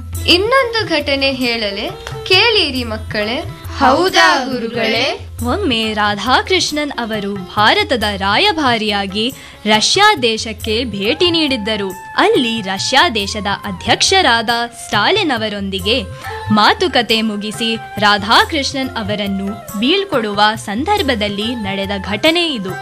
ಇನ್ನೊಂದು ಘಟನೆ ಹೇಳಲೆ ಕೇಳಿರಿ ಮಕ್ಕಳೇ ಹೌದಾ ಗುರುಗಳೇ ಒಮ್ಮೆ ರಾಧಾಕೃಷ್ಣನ್ ಅವರು ಭಾರತದ ರಾಯಭಾರಿಯಾಗಿ ರಷ್ಯಾ ದೇಶಕ್ಕೆ ಭೇಟಿ ನೀಡಿದ್ದರು ಅಲ್ಲಿ ರಷ್ಯಾ ದೇಶದ ಅಧ್ಯಕ್ಷರಾದ ಸ್ಟಾಲಿನ್ ಅವರೊಂದಿಗೆ ಮಾತುಕತೆ ಮುಗಿಸಿ ರಾಧಾಕೃಷ್ಣನ್ ಅವರನ್ನು ಬೀಳ್ಕೊಡುವ ಸಂದರ್ಭದಲ್ಲಿ ನಡೆದ ಘಟನೆ ಇದು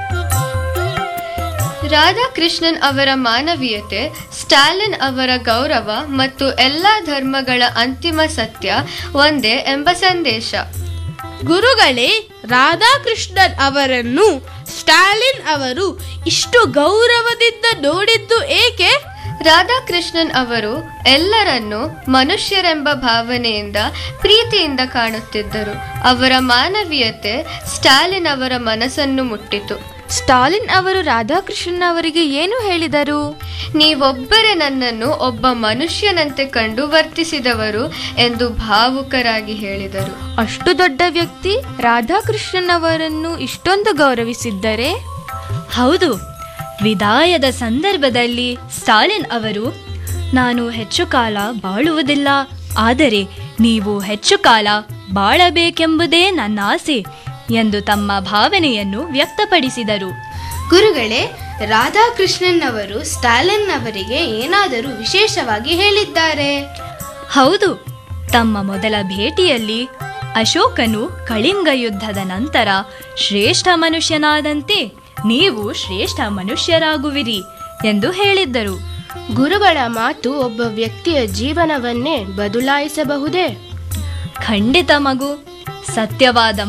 ರಾಧಾಕೃಷ್ಣನ್ ಅವರ ಮಾನವೀಯತೆ ಸ್ಟಾಲಿನ್ ಅವರ ಗೌರವ ಮತ್ತು ಎಲ್ಲ ಧರ್ಮಗಳ ಅಂತಿಮ ಸತ್ಯ ಒಂದೇ ಎಂಬ ಸಂದೇಶ ಗುರುಗಳೇ ರಾಧಾಕೃಷ್ಣನ್ ಅವರನ್ನು ಸ್ಟಾಲಿನ್ ಅವರು ಇಷ್ಟು ಗೌರವದಿಂದ ನೋಡಿದ್ದು ಏಕೆ ರಾಧಾಕೃಷ್ಣನ್ ಅವರು ಎಲ್ಲರನ್ನೂ ಮನುಷ್ಯರೆಂಬ ಭಾವನೆಯಿಂದ ಪ್ರೀತಿಯಿಂದ ಕಾಣುತ್ತಿದ್ದರು ಅವರ ಮಾನವೀಯತೆ ಸ್ಟಾಲಿನ್ ಅವರ ಮನಸ್ಸನ್ನು ಮುಟ್ಟಿತು ಸ್ಟಾಲಿನ್ ಅವರು ರಾಧಾಕೃಷ್ಣನ್ ಅವರಿಗೆ ಏನು ಹೇಳಿದರು ನೀವೊಬ್ಬರೇ ನನ್ನನ್ನು ಒಬ್ಬ ಮನುಷ್ಯನಂತೆ ಕಂಡು ವರ್ತಿಸಿದವರು ಎಂದು ಭಾವುಕರಾಗಿ ಹೇಳಿದರು ಅಷ್ಟು ದೊಡ್ಡ ವ್ಯಕ್ತಿ ರಾಧಾಕೃಷ್ಣನ್ ಅವರನ್ನು ಇಷ್ಟೊಂದು ಗೌರವಿಸಿದ್ದರೆ ಹೌದು ವಿದಾಯದ ಸಂದರ್ಭದಲ್ಲಿ ಸ್ಟಾಲಿನ್ ಅವರು ನಾನು ಹೆಚ್ಚು ಕಾಲ ಬಾಳುವುದಿಲ್ಲ ಆದರೆ ನೀವು ಹೆಚ್ಚು ಕಾಲ ಬಾಳಬೇಕೆಂಬುದೇ ನನ್ನ ಆಸೆ ಎಂದು ತಮ್ಮ ಭಾವನೆಯನ್ನು ವ್ಯಕ್ತಪಡಿಸಿದರು ಗುರುಗಳೇ ರಾಧಾಕೃಷ್ಣನ್ ಅವರು ಸ್ಟಾಲಿನ್ ಅವರಿಗೆ ಏನಾದರೂ ವಿಶೇಷವಾಗಿ ಹೇಳಿದ್ದಾರೆ ಹೌದು ತಮ್ಮ ಮೊದಲ ಭೇಟಿಯಲ್ಲಿ ಅಶೋಕನು ಕಳಿಂಗ ಯುದ್ಧದ ನಂತರ ಶ್ರೇಷ್ಠ ಮನುಷ್ಯನಾದಂತೆ ನೀವು ಶ್ರೇಷ್ಠ ಮನುಷ್ಯರಾಗುವಿರಿ ಎಂದು ಹೇಳಿದ್ದರು ಗುರುಗಳ ಮಾತು ಒಬ್ಬ ವ್ಯಕ್ತಿಯ ಜೀವನವನ್ನೇ ಬದಲಾಯಿಸಬಹುದೇ ಖಂಡಿತ ಮಗು ಸತ್ಯವಾದ